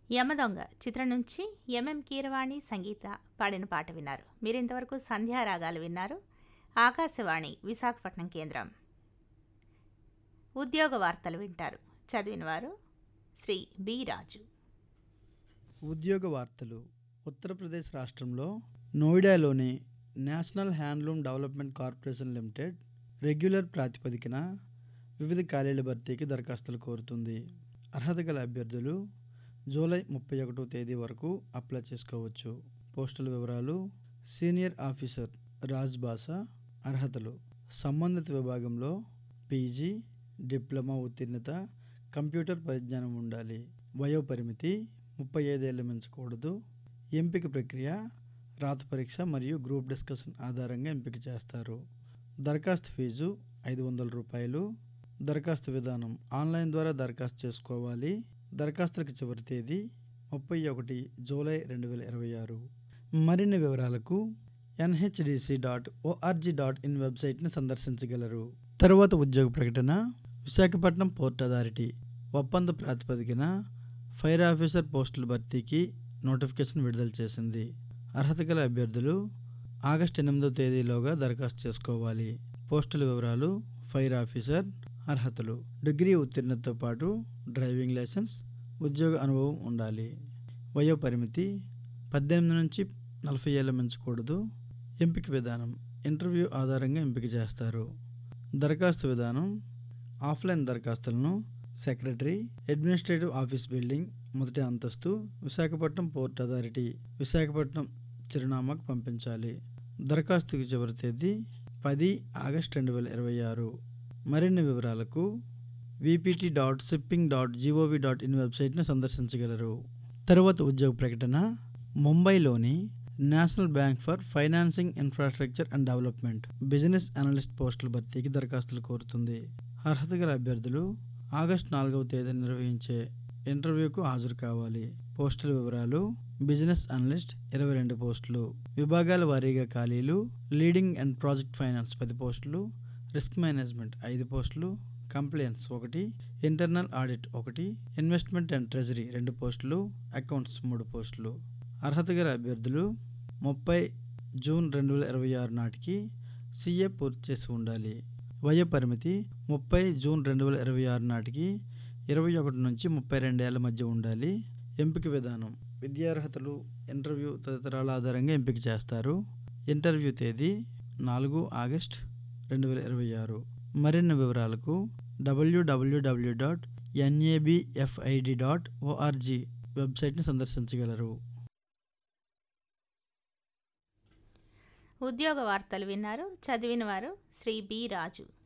యమదొంగ చిత్రం నుంచి ఎంఎం కీరవాణి సంగీత పాడిన పాట విన్నారు మీరు ఇంతవరకు సంధ్యారాగాలు విన్నారు ఆకాశవాణి విశాఖపట్నం కేంద్రం ఉద్యోగ వార్తలు వింటారు చదివిన వారు శ్రీ బి రాజు ఉద్యోగ వార్తలు ఉత్తరప్రదేశ్ రాష్ట్రంలో నోయిడాలోని national handloom development corporation limited regular ప్రాతిపదికన వివిధ ఖాళీల భర్తీకి దరఖాస్తులు కోరుతుంది అర్హత గల అభ్యర్థులు జూలై ముప్పై ఒకటో తేదీ వరకు అప్లై చేసుకోవచ్చు పోస్టుల వివరాలు సీనియర్ ఆఫీసర్ రాజ్ భాష అర్హతలు సంబంధిత విభాగంలో పీజీ డిప్లొమా ఉత్తీర్ణత కంప్యూటర్ పరిజ్ఞానం ఉండాలి వయోపరిమితి ముప్పై ఐదేళ్ళు మించకూడదు ఎంపిక ప్రక్రియ రాత పరీక్ష మరియు గ్రూప్ డిస్కషన్ ఆధారంగా ఎంపిక చేస్తారు దరఖాస్తు ఫీజు ఐదు వందల రూపాయలు దరఖాస్తు విధానం ఆన్లైన్ ద్వారా దరఖాస్తు చేసుకోవాలి దరఖాస్తులకు చివరి తేదీ ముప్పై ఒకటి జూలై రెండు వేల ఇరవై ఆరు మరిన్ని వివరాలకు NHDC dot ORG dot in వెబ్సైట్ని సందర్శించగలరు తరువాత ఉద్యోగ ప్రకటన విశాఖపట్నం పోర్ట్ అథారిటీ ఒప్పంద ప్రాతిపదికన ఫైర్ ఆఫీసర్ పోస్టుల భర్తీకి నోటిఫికేషన్ విడుదల చేసింది అర్హత గల అభ్యర్థులు ఆగస్టు ఎనిమిదో తేదీలోగా దరఖాస్తు చేసుకోవాలి పోస్టుల వివరాలు ఫైర్ ఆఫీసర్ అర్హతలు డిగ్రీ ఉత్తీర్ణతతో పాటు డ్రైవింగ్ లైసెన్స్ ఉద్యోగ అనుభవం ఉండాలి వయో పరిమితి పద్దెనిమిది నుంచి నలభై ఏళ్ళ మించకూడదు ఎంపిక విధానం ఇంటర్వ్యూ ఆధారంగా ఎంపిక చేస్తారు దరఖాస్తు విధానం ఆఫ్లైన్ దరఖాస్తులను సెక్రటరీ అడ్మినిస్ట్రేటివ్ ఆఫీస్ బిల్డింగ్ మొదటి అంతస్తు విశాఖపట్నం పోర్ట్ అథారిటీ విశాఖపట్నం చిరునామాకు పంపించాలి దరఖాస్తుకి చివరి తేదీ పది ఆగస్ట్ రెండు వేల ఇరవై ఆరు మరిన్ని వివరాలకు VPT dot shipping dot GOV dot in వెబ్సైట్ను సందర్శించగలరు తరువాత ఉద్యోగ ప్రకటన ముంబైలోని national bank for financing infrastructure and development business analyst పోస్టుల భర్తీకి దరఖాస్తులు కోరుతుంది అర్హత గల అభ్యర్థులు ఆగస్టు నాలుగవ తేదీన నిర్వహించే ఇంటర్వ్యూకు హాజరు కావాలి పోస్టుల వివరాలు బిజినెస్ అనలిస్ట్ ఇరవై రెండు పోస్టులు విభాగాల వారీగా ఖాళీలు లీడింగ్ అండ్ ప్రాజెక్ట్ ఫైనాన్స్ పది పోస్టులు రిస్క్ మేనేజ్మెంట్ ఐదు పోస్టులు కంప్లైన్స్ ఒకటి ఇంటర్నల్ ఆడిట్ ఒకటి ఇన్వెస్ట్మెంట్ అండ్ ట్రెజరీ రెండు పోస్టులు అకౌంట్స్ మూడు పోస్టులు అర్హత గల అభ్యర్థులు ముప్పై జూన్ రెండు వేల ఇరవై ఆరు నాటికి సీఏ పూర్తి చేసి ఉండాలి వయో పరిమితి ముప్పై జూన్ రెండు వేల ఇరవై ఆరు నాటికి ఇరవై ఒకటి నుంచి ముప్పై రెండేళ్ల మధ్య ఉండాలి ఎంపిక విధానం విద్యార్హతలు ఇంటర్వ్యూ తదితరాల ఆధారంగా ఎంపిక చేస్తారు ఇంటర్వ్యూ తేదీ నాలుగు ఆగస్ట్ రెండు వేల ఇరవై ఆరు మరిన్ని వివరాలకు WWW dot NABFID dot ORG వెబ్సైట్ని సందర్శించగలరు ఉద్యోగ వార్తలు విన్నారు చదివిన వారు శ్రీ బి రాజు